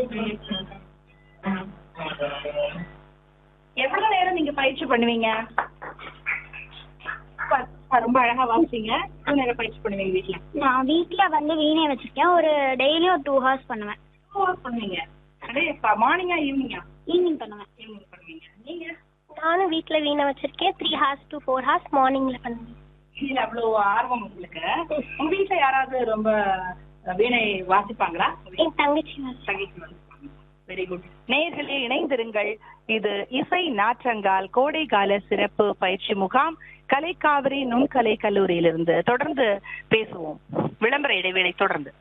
எவ்வளவு நேரம் நீங்க பயிற்சி பண்ணுவீங்க ப- ரொம்ப அழகா வாசிங்க எவ்வளவு நேரம் பயிற்சி பண்ணுவீங்க வீட்ல நான் வீட்ல வந்து வீணை வச்சிருக்கேன் ஒரு டெய்லியும் ஒரு டூ ஹவர்ஸ் பண்ணுவேன் டூ ஹவர்ஸ் பண்ணுவீங்க அப்படியே மார்னிங்கா ஈவினிங்கா ஈவினிங் பண்ணுவேன் ஈவினிங் பண்ணுவீங்க நீங்க நானும் வீட்ல வீணை வச்சிருக்கேன் three hours to four hours மார்னிங்ல பண்ணுவேன் இதுல அவ்வளவு ஆர்வம் உங்களுக்கு உங்க வீட்ல யாராவது ரொம்ப வீணை வாசிப்பாங்களா என் தங்கச்சி வந்து தங்கச்சி வெரி குட் நேயர்களே இணைந்திருங்கள் இது இசை நாற்றங்கால் கோடை கால சிறப்பு பயிற்சி முகாம் கலைக்காவிரி நுண்கலை கல்லூரியிலிருந்து தொடர்ந்து பேசுவோம் விளம்பர இடைவேளை தொடர்ந்து